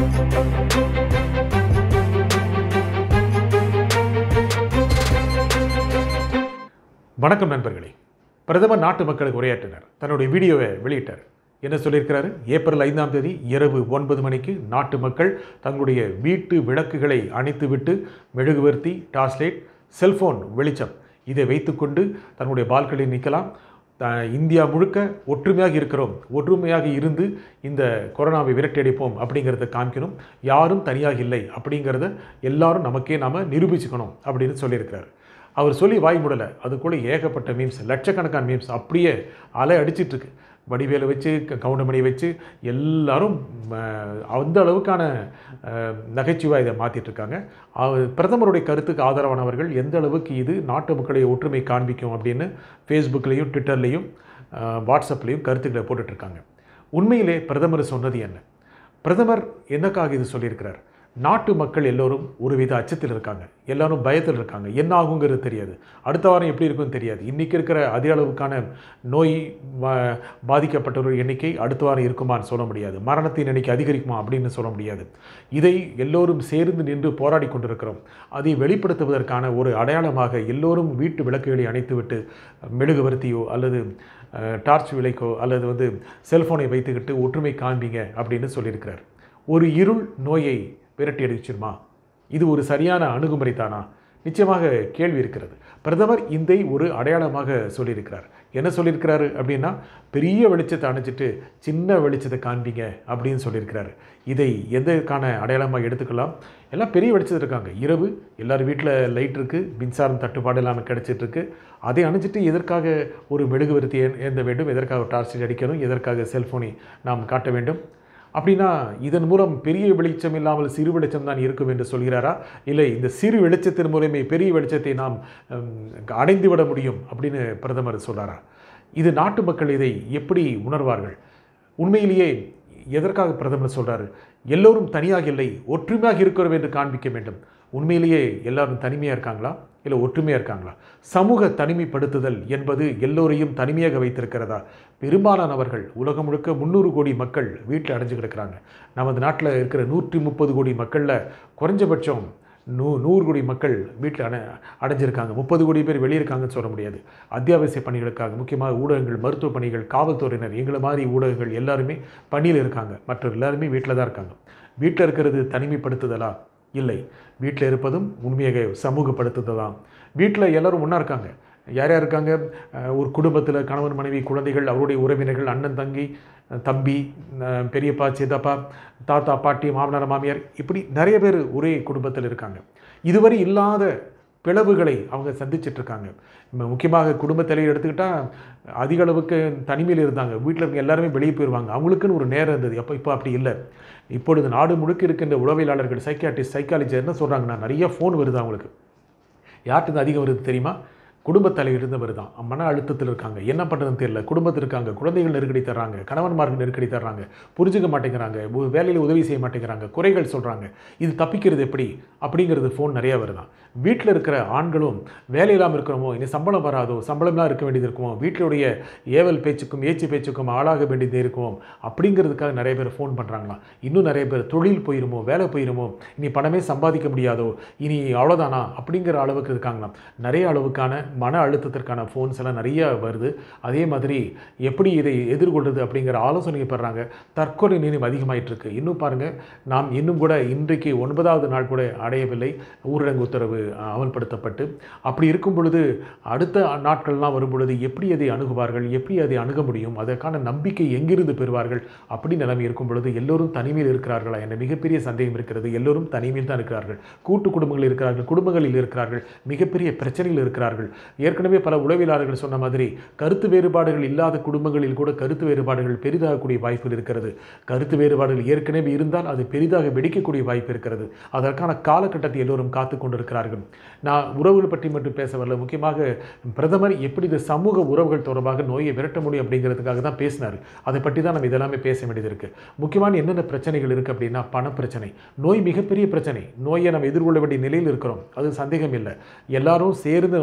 வணக்கம் நண்பர்களே பிரதமர் நாட்டு மக்களுக்கு உரையாற்றினார் தன்னுடைய வீடியோவை வெளியிட்டார் என்ன சொல்லியிருக்கிறாரு ஏப்ரல் ஐந்தாம் தேதி இரவு ஒன்பது மணிக்கு நாட்டு மக்கள் தங்களுடைய வீட்டு விளக்குகளை அணைத்துவிட்டு மெழுகுவர்த்தி டார்ச்லைட் செல்போன் வெளிச்சம் இதை வைத்துக்கொண்டு தன்னுடைய பால்களில் நிற்கலாம் த- இந்தியா முழுக்க ஒற்றுமையாக இருக்கிறோம் ஒற்றுமையாக இருந்து இந்த கொரோனாவை விரட்டியடிப்போம் அப்படிங்கிறத காமிக்கணும் யாரும் தனியாக இல்லை அப்படிங்கிறத எல்லாரும் நமக்கே நாம நிரூபிச்சுக்கணும் அப்படின்னு சொல்லியிருக்கிறார் அவர் சொல்லி வாய் முடலை அதுக்குள்ளே ஏகப்பட்ட மீம்ஸ் லட்சக்கணக்கான மீம்ஸ் அப்படியே அலை அடிச்சிட்டு இருக்கு வடிவேலை வச்சு க- கவுண்டமணியை வச்சு எல்லாரும் ம, அந்த அளவுக்கான அஹ், நகைச்சுவை இதை மாற்றிட்டு இருக்காங்க அவர் பிரதமருடைய கருத்துக்கு ஆதரவானவர்கள் எந்த அளவுக்கு இது நாட்டு மக்களுடைய ஒற்றுமை காண்பிக்கும் அப்படின்னு ஃபேஸ்புக்லேயும் ட்விட்டர்லேயும் வாட்ஸ்அப்லேயும் கருத்துக்களை போட்டுட்ருக்காங்க உண்மையிலே பிரதமர் சொன்னது என்ன பிரதமர் என்னக்காக இது சொல்லியிருக்கிறார் நாட்டு மக்கள் எல்லோரும் ஒருவித அச்சத்தில் இருக்காங்க எல்லாரும் பயத்தில் இருக்காங்க என்ன ஆகுங்கிறது தெரியாது அடுத்த வாரம் எப்படி இருக்கும்னு தெரியாது இன்றைக்கி இருக்கிற அதிக அளவுக்கான நோய் வ- பாதிக்கப்பட்டவர்கள் எண்ணிக்கை அடுத்த வாரம் இருக்குமான்னு சொல்ல முடியாது மரணத்தின் எண்ணிக்கை அதிகரிக்குமா அப்படின்னு சொல்ல முடியாது இதை எல்லோரும் சேர்ந்து நின்று போராடி கொண்டிருக்கிறோம் அதை வெளிப்படுத்துவதற்கான ஒரு அடையாளமாக எல்லோரும் வீட்டு விளக்குகளை அணைத்துவிட்டு மெழுகுவர்த்தியோ அல்லது அஹ், டார்ச் விளக்கோ அல்லது வந்து செல்போனை வைத்துக்கிட்டு ஒற்றுமை காண்பீங்க அப்படின்னு சொல்லியிருக்கிறார் ஒரு இருள் நோயை விரட்டி அடிச்சிருமா இது ஒரு சரியான அணுகுமுறை தானா நிச்சயமாக கேள்வி இருக்கிறது பிரதமர் இதை ஒரு அடையாளமாக சொல்லியிருக்கிறார் என்ன சொல்லியிருக்கிறாரு அப்படின்னா பெரிய வெளிச்சத்தை அணைச்சிட்டு சின்ன வெளிச்சத்தை காண்பீங்க அப்படின்னு சொல்லியிருக்கிறாரு இதை எதற்கான அடையாளமாக எடுத்துக்கலாம் எல்லாம் பெரிய வெளிச்சத்தில் இருக்காங்க இரவு எல்லார் வீட்டில் லைட் இருக்குது மின்சாரம் தட்டுப்பாடு இல்லாமல் கிடைச்சிட்டு இருக்கு அதை அணைச்சிட்டு எதற்காக ஒரு மெழுகுவர்த்தி ஏ- ஏந்த வேண்டும் எதற்காக டார்ச் அடிக்கணும் எதற்காக செல்ஃபோனை நாம் காட்ட வேண்டும் அப்படின்னா இதன் மூலம் பெரிய வெளிச்சம் இல்லாமல் சிறு வெளிச்சம் தான் இருக்கும் என்று சொல்கிறாரா இல்லை இந்த சிறு வெளிச்சத்தின் மூலமே பெரிய வெளிச்சத்தை நாம் ஹம், அடைந்து விட முடியும் அப்படின்னு பிரதமர் சொல்றாரா இது நாட்டு மக்கள் இதை எப்படி உணர்வார்கள் உண்மையிலேயே எதற்காக பிரதமர் சொல்றாரு எல்லோரும் தனியாக இல்லை ஒற்றுமையாக இருக்கிறோம் என்று காண்பிக்க வேண்டும் உண்மையிலேயே எல்லாரும் தனிமையாக இருக்காங்களா இல்லை ஒற்றுமையாக இருக்காங்களா சமூக தனிமைப்படுத்துதல் என்பது எல்லோரையும் தனிமையாக வைத்திருக்கிறதா பெரும்பாலானவர்கள் உலகம் முழுக்க முந்நூறு கோடி மக்கள் வீட்டில் அடைஞ்சு கிடக்கிறாங்க நமது நாட்டில் இருக்கிற நூற்றி முப்பது கோடி மக்களில் குறைஞ்சபட்சம் நூ நூறு கோடி மக்கள் வீட்டில் அடை அடைஞ்சிருக்காங்க முப்பது கோடி பேர் வெளியே இருக்காங்கன்னு சொல்ல முடியாது அத்தியாவசிய பணிகளுக்காக முக்கியமாக ஊடகங்கள் மருத்துவ பணிகள் காவல்துறையினர் எங்களை மாதிரி ஊடகங்கள் எல்லாருமே பணியில் இருக்காங்க மற்ற எல்லாருமே வீட்டில் தான் இருக்காங்க வீட்டில் இருக்கிறது தனிமைப்படுத்துதலா இல்லை வீட்டில் இருப்பதும் உண்மையாக சமூகப்படுத்துதல் தான் வீட்டில் எல்லாரும் ஒன்றா இருக்காங்க யார் யார் இருக்காங்க அஹ் ஒரு குடும்பத்தில் கணவன் மனைவி குழந்தைகள் அவருடைய உறவினர்கள் அண்ணன் தங்கி அஹ் தம்பி அஹ் பெரியப்பா சித்தப்பா தாத்தா பாட்டி மாமனார் மாமியார் இப்படி நிறைய பேர் ஒரே குடும்பத்தில் இருக்காங்க இதுவரை இல்லாத பிளவுகளை அவங்க சந்திச்சிட்டு இருக்காங்க ம- முக்கியமாக குடும்ப தலைவர் எடுத்துக்கிட்டால் அதிக அளவுக்கு தனிமையில் இருந்தாங்க வீட்டில் இருக்க எல்லாருமே வெளியே போயிடுவாங்க அவங்களுக்குன்னு ஒரு நேரம் இருந்தது அப்போ இப்போ அப்படி இல்லை இப்பொழுது நாடு முழுக்க இருக்கின்ற உளவியலாளர்கள் சைக்காட்டிஸ்ட் சைக்காலஜி என்ன சொல்கிறாங்கன்னா நிறைய ஃபோன் வருது அவங்களுக்கு யார்கிட்ட அதிகம் வருது தெரியுமா குடும்பத் தலைவரிருந்து வருதான் மன அழுத்தத்தில் இருக்காங்க என்ன பண்ணுறதுன்னு தெரியல குடும்பத்தில் இருக்காங்க குழந்தைகள் நெருக்கடி தர்றாங்க கணவன்மார்கள் நெருக்கடி தர்றாங்க புரிஞ்சுக்க மாட்டேங்கிறாங்க உ- வேலையில் உதவி செய்ய மாட்டேங்கிறாங்க குறைகள் சொல்கிறாங்க இது தப்பிக்கிறது எப்படி அப்படிங்கிறது ஃபோன் நிறையா வருதான் வீட்டில் இருக்கிற ஆண்களும் வேலை இல்லாமல் இருக்கிறோமோ இனி சம்பளம் வராதோ சம்பளம்லாம் இருக்க வேண்டியது இருக்குமோ வீட்டிலுடைய ஏவல் பேச்சுக்கும் ஏச்சு பேச்சுக்கும் ஆளாக வேண்டியது இருக்குமோ அப்படிங்கிறதுக்காக நிறைய பேர் ஃபோன் பண்ணுறாங்களாம் இன்னும் நிறைய பேர் தொழில் போயிருமோ வேலை போயிருமோ இனி பணமே சம்பாதிக்க முடியாதோ இனி அவ்வளோதானா அப்படிங்கிற அளவுக்கு இருக்காங்களாம் நிறைய அளவுக்கான மன அழுத்தத்திற்கான ஃபோன்ஸ் எல்லாம் நிறைய வருது அதே மாதிரி எப்படி இதை எதிர்கொள்வது அப்படிங்கிற ஆலோசனை பெறாங்க தற்கொலை நினைவு அதிகமாயிட்டு இருக்கு இன்னும் பாருங்க நாம் இன்னும் கூட இன்றைக்கு ஒன்பதாவது நாள் கூட அடையவில்லை ஊரடங்கு உத்தரவு அஹ், அமல்படுத்தப்பட்டு அப்படி இருக்கும் பொழுது அடுத்த நாட்கள்லாம் வரும் பொழுது எப்படி அதை அணுகுவார்கள் எப்படி அதை அணுக முடியும் அதற்கான நம்பிக்கை எங்கிருந்து பெறுவார்கள் அப்படி நிலைமை இருக்கும் பொழுது எல்லோரும் தனிமையில் இருக்கிறார்களா என்ற மிகப்பெரிய சந்தேகம் இருக்கிறது எல்லோரும் தனிமையில் தான் இருக்கிறார்கள் கூட்டு குடும்பங்கள் இருக்கிறார்கள் குடும்பங்களில் இருக்கிறார்கள் மிகப்பெரிய பிரச்சனையில் இருக்கிறார்கள் ஏற்கனவே பல உளவியலாளர்கள் சொன்ன மாதிரி கருத்து வேறுபாடுகள் இல்லாத குடும்பங்களில் கூட கருத்து வேறுபாடுகள் பெரிதாகக்கூடிய வாய்ப்பு இருக்கிறது கருத்து வேறுபாடுகள் ஏற்கனவே இருந்தால் அது பெரிதாக வெடிக்கக்கூடிய வாய்ப்பு இருக்கிறது அதற்கான காலகட்டத்தை எல்லோரும் காத்து கொண்டிருக்கிறார்கள் நான் உறவுகள் பற்றி மட்டும் பேச வரல முக்கியமாக பிரதமர் எப்படி இந்த சமூக உறவுகள் தொடர்பாக நோயை விரட்ட முடியும் அப்படிங்கிறதுக்காக தான் பேசினார் அதை பற்றி தான் நம்ம இதெல்லாமே பேச வேண்டியது இருக்குது முக்கியமான என்னென்ன பிரச்சனைகள் இருக்குது அப்படின்னா பண பிரச்சனை நோய் மிகப்பெரிய பிரச்சனை நோயை நம்ம எதிர்கொள்ள வேண்டிய நிலையில் இருக்கிறோம் அது சந்தேகம் இல்லை எல்லாரும் சேர்ந்து நோயை விரட்ட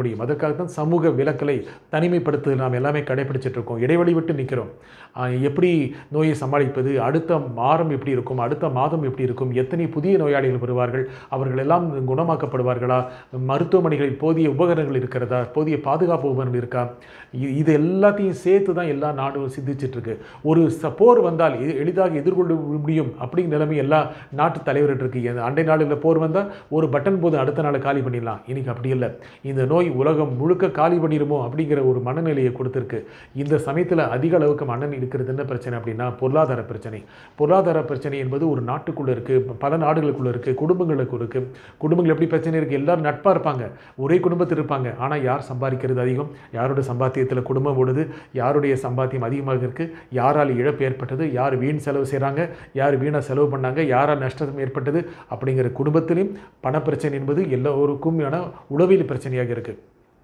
முடியும் அதற்காக தான் சமூக விலக்கலை தனிமைப்படுத்துதல் நாம் எல்லாமே கடைபிடிச்சிட்டு இருக்கோம் இடைவெளி விட்டு நிற்கிறோம் ஆஹ் எப்படி நோயை சமாளிப்பது அடுத்த வாரம் எப்படி இருக்கும் அடுத்த மாதம் எப்படி இருக்கும் எத்தனை புதிய நோயாளிகள் வருவார்கள் அவர்கள் எல்லாம் குணமாக்கப்படுவார்களா மருத்துவமனைகளில் போதிய உபகரணங்கள் இருக்கிறதா போதிய பாதுகாப்பு உபகரணங்கள் இருக்கா இ- இது எல்லாத்தையும் சேர்த்து தான் எல்லா நாடும் சிந்திச்சிட்டு இருக்கு ஒரு ச- போர் வந்தால் எ- எளிதாக எதிர்கொள்ள முடியும் அப்படிங்கிற நிலைமை எல்லா நாட்டு தலைவர்கிட்ட இருக்கு இந்த அண்டை நாடுகளில் போர் வந்தால் ஒரு பட்டன் போது அடுத்த நாள் காலி பண்ணிடலாம் இன்னைக்கு அப்படி இல்லை இந்த நோய் உலகம் முழுக்க காலி பண்ணிடுமோ அப்படிங்கிற ஒரு மனநிலையை கொடுத்துருக்கு இந்த சமயத்தில் அதிக அளவுக்கு மன்னன் இருக்கிறது என்ன பிரச்சனை அப்படின்னா பொருளாதார பிரச்சனை பொருளாதார பிரச்சனை என்பது ஒரு நாட்டுக்குள்ளே இருக்குது பல நாடுகளுக்குள்ளே இருக்குது குடும்பங்களுக்கு இருக்குது குடும்பங்கள் எப்படி பிரச்சனை இருக்குது எல்லாரும் நட்பாக இருப்பாங்க ஒரே குடும்பத்தில் இருப்பாங்க ஆனால் யார் சம்பாதிக்கிறது அதிகம் யாரோட சம்பாத்தியத்தில் குடும்பம் ஓடுது யாருடைய சம்பாத்தியம் அதிகமாக இருக்குது யாரால் இழப்பு ஏற்பட்டது யார் வீண் செலவு செய்கிறாங்க யார் வீணாக செலவு பண்ணாங்க யாரால் நஷ்டம் ஏற்பட்டது அப்படிங்கிற குடும்பத்திலையும் பணப்பிரச்சனை என்பது எல்லோருக்குமான உளவியல் பிரச்சனையாக இருக்குது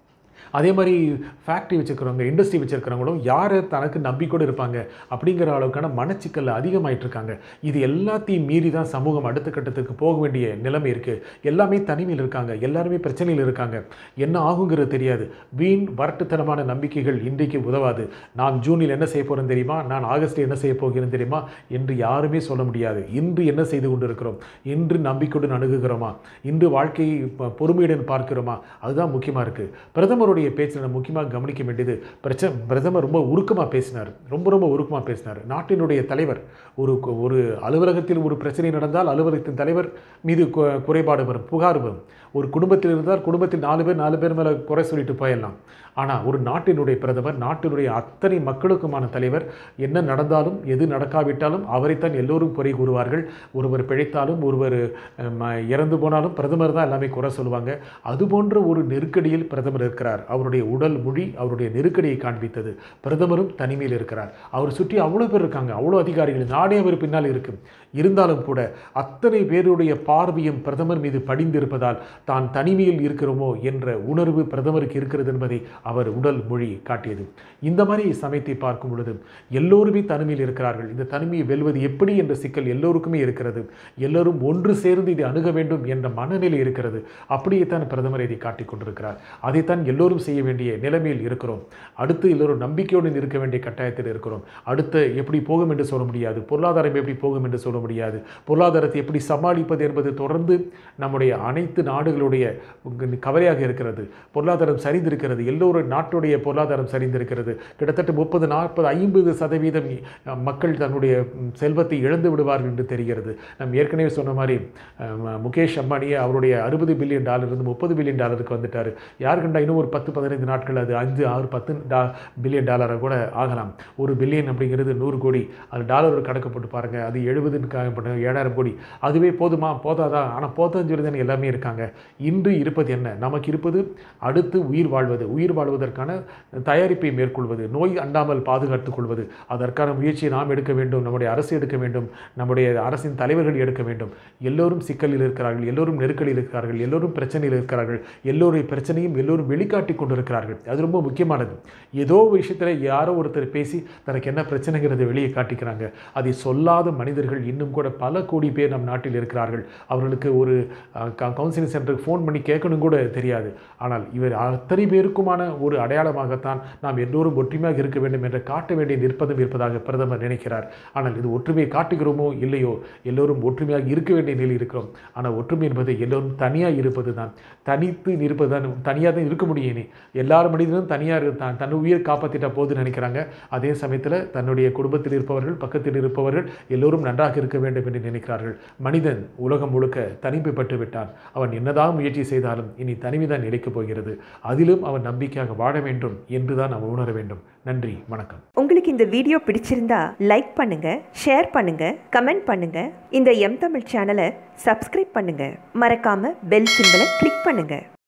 அதே மாதிரி ஃபேக்ட்ரி வச்சுருக்கிறவங்க இண்டஸ்ட்ரி வச்சுருக்கிறவங்களும் யாரை தனக்கு நம்பிக்கூட இருப்பாங்க அப்படிங்கிற அளவுக்கான மனச்சிக்கல் அதிகமாயிட்டு இருக்காங்க இது எல்லாத்தையும் மீறி தான் சமூகம் அடுத்த கட்டத்துக்கு போக வேண்டிய நிலைமை இருக்குது எல்லாமே தனிமையில் இருக்காங்க எல்லாருமே பிரச்சனையில் இருக்காங்க என்ன ஆகுங்கிறது தெரியாது வீண் வரட்டுத்தனமான நம்பிக்கைகள் இன்றைக்கு உதவாது நான் ஜூனில் என்ன செய்ய போகிறேன் தெரியுமா நான் ஆகஸ்ட்டில் என்ன செய்ய போகிறேன் தெரியுமா என்று யாருமே சொல்ல முடியாது இன்று என்ன செய்து கொண்டிருக்கிறோம் இன்று நம்பிக்கையுடன் அணுகுகிறோமா இன்று வாழ்க்கையை ப- பொறுமையுடன் பார்க்கிறோமா அதுதான் முக்கியமாக இருக்குது பிரதமருடைய பேச்சில் நம்ம முக்கியமாக கவனிக்க வேண்டியது பிரச்சனை பிரதமர் ரொம்ப உருக்கமாக பேசினார் ரொம்ப ரொம்ப உருக்கமாக பேசினார் நாட்டினுடைய தலைவர் ஒரு கு- ஒரு அலுவலகத்தில் ஒரு பிரச்சனை நடந்தால் அலுவலகத்தின் தலைவர் மீது கு- குறைபாடு வரும் புகார் வரும் ஒரு குடும்பத்தில் இருந்தால் குடும்பத்தில் நாலு பேர் நாலு பேர் மேலே குறை சொல்லிட்டு போயிடலாம் ஆனால் ஒரு நாட்டினுடைய பிரதமர் நாட்டினுடைய அத்தனை மக்களுக்குமான தலைவர் என்ன நடந்தாலும் எது நடக்காவிட்டாலும் அவரைத்தான் எல்லோரும் குறை கூறுவார்கள் ஒருவர் பிழைத்தாலும் ஒருவர் அம், இறந்து போனாலும் பிரதமர் தான் எல்லாமே குறை சொல்லுவாங்க அது போன்ற ஒரு நெருக்கடியில் பிரதமர் இருக்கிறார் அவருடைய உடல் மொழி அவருடைய நெருக்கடியை காண்பித்தது பிரதமரும் தனிமையில் இருக்கிறார் அவர் சுற்றி அவ்வளோ பேர் இருக்காங்க அவ்வளோ அதிகாரிகள் நாடே அவர் பின்னால் இருக்கு இருந்தாலும் கூட அத்தனை பேருடைய பார்வையும் பிரதமர் மீது படிந்திருப்பதால் தான் தனிமையில் இருக்கிறோமோ என்ற உணர்வு பிரதமருக்கு இருக்கிறது என்பதை அவர் உடல் மொழி காட்டியது இந்த மாதிரி சமயத்தை பார்க்கும் பொழுது எல்லோருமே தனிமையில் இருக்கிறார்கள் இந்த தனிமையை வெல்வது எப்படி என்ற சிக்கல் எல்லோருக்குமே இருக்கிறது எல்லோரும் ஒன்று சேர்ந்து இதை அணுக வேண்டும் என்ற மனநிலை இருக்கிறது அப்படியே தான் பிரதமர் இதை காட்டிக் கொண்டிருக்கிறார் அதைத்தான் எல்லோரும் செய்ய வேண்டிய நிலைமையில் இருக்கிறோம் அடுத்து எல்லோரும் நம்பிக்கையுடன் இருக்க வேண்டிய கட்டாயத்தில் இருக்கிறோம் அடுத்து எப்படி போகும் என்று சொல்ல முடியாது பொருளாதாரம் எப்படி போகும் என்று சொல்ல முடியாது பொருளாதாரத்தை எப்படி சமாளிப்பது என்பது தொடர்ந்து நம்முடைய அனைத்து நாடுகளுடைய கவலையாக இருக்கிறது பொருளாதாரம் சரிந்திருக்கிறது எல்லோரும் நாட்டுடைய பொருளாதாரம் சரிந்திருக்கிறது கிட்டத்தட்ட முப்பது நாற்பது ஐம்பது சதவீதம் அஹ், மக்கள் தன்னுடைய ம், செல்வத்தை இழந்து விடுவார்கள் என்று தெரிகிறது நம்ம ஏற்கனவே சொன்ன மாதிரி அஹ், முகேஷ் அம்பானியே அவருடைய அறுபது பில்லியன் டாலர் இருந்து முப்பது பில்லியன் டாலருக்கு வந்துட்டார் யார் கண்டா இன்னும் ஒரு பத்து பதினைந்து நாட்கள் அது அஞ்சு ஆறு பத்து டா பில்லியன் டாலராக கூட ஆகலாம் ஒரு பில்லியன் அப்படிங்கிறது நூறு கோடி அது டாலர் ஒரு கணக்கு போட்டு பாருங்கள் அது எழுபதுன்னு பண்ண ஏழாயிரம் கோடி அதுவே போதுமா போதாதா ஆனால் போதான்னு சொல்லி தானே எல்லாமே இருக்காங்க இன்று இருப்பது என்ன நமக்கு இருப்பது அடுத்து உயிர் வாழ்வது உயிர் வாழ்வதற்கான தயாரிப்பை மேற்கொள்வது நோய் அண்டாமல் பாதுகாத்துக் கொள்வது அதற்கான முயற்சியை நாம் எடுக்க வேண்டும் நம்முடைய அரசு எடுக்க வேண்டும் நம்முடைய அரசின் தலைவர்கள் எடுக்க வேண்டும் எல்லோரும் சிக்கலில் இருக்கிறார்கள் எல்லோரும் நெருக்கடியில் இருக்கிறார்கள் எல்லோரும் பிரச்சனையில் இருக்கிறார்கள் எல்லோருடைய பிரச்சனையும் எல்லோரும் வெளிக்காட்டி கொண்டிருக்கிறார்கள் அது ரொம்ப முக்கியமானது ஏதோ ஒரு விஷயத்தில் யாரோ ஒருத்தர் பேசி தனக்கு என்ன பிரச்சனைங்கிறதை வெளியே காட்டிக்கிறாங்க அதை சொல்லாத மனிதர்கள் இன்னும் கூட பல கோடி பேர் நம் நாட்டில் இருக்கிறார்கள் அவர்களுக்கு ஒரு கவுன்சிலிங் சென்டருக்கு ஃபோன் பண்ணி கேட்கணும் கூட தெரியாது ஆனால் இவர் அத்தனை பேருக்குமான ஒரு அடையாளமாகத்தான் நாம் எல்லோரும் ஒற்றுமையாக இருக்க வேண்டும் என்று காட்ட வேண்டிய நிற்பதும் இருப்பதாக பிரதமர் நினைக்கிறார் ஆனால் இது ஒற்றுமையை காட்டுகிறோமோ இல்லையோ எல்லோரும் ஒற்றுமையாக இருக்க வேண்டிய நிலையில் இருக்கிறோம் ஆனால் ஒற்றுமை என்பது எல்லோரும் தனியாக இருப்பது தான் தனித்து இருப்பது தான் தனியாக தான் இருக்க முடியும் இனி எல்லார் மனிதனும் தனியாக தான் தன் உயிர் காப்பாற்றிட்டா போதுன்னு நினைக்கிறாங்க அதே சமயத்தில் தன்னுடைய குடும்பத்தில் இருப்பவர்கள் பக்கத்தில் இருப்பவர்கள் எல்லோரும் நன்றாக இருக்க வேண்டும் என்று நினைக்கிறார்கள் மனிதன் உலகம் முழுக்க தனிமைப்பட்டு விட்டான் அவன் என்னதான் முயற்சி செய்தாலும் இனி தனிமைதான் நிலைக்கப் போகிறது அதிலும் அவன் நம்பிக்கையாக வாழ வேண்டும் என்றுதான் அவன் உணர வேண்டும் நன்றி வணக்கம் உங்களுக்கு இந்த வீடியோ பிடிச்சிருந்தா லைக் பண்ணுங்க ஷேர் பண்ணுங்க கமெண்ட் பண்ணுங்க இந்த எம் தமிழ் சேனலை சப்ஸ்கிரைப் பண்ணுங்க மறக்காம பெல் சிம்பலை கிளிக் பண்ணுங்க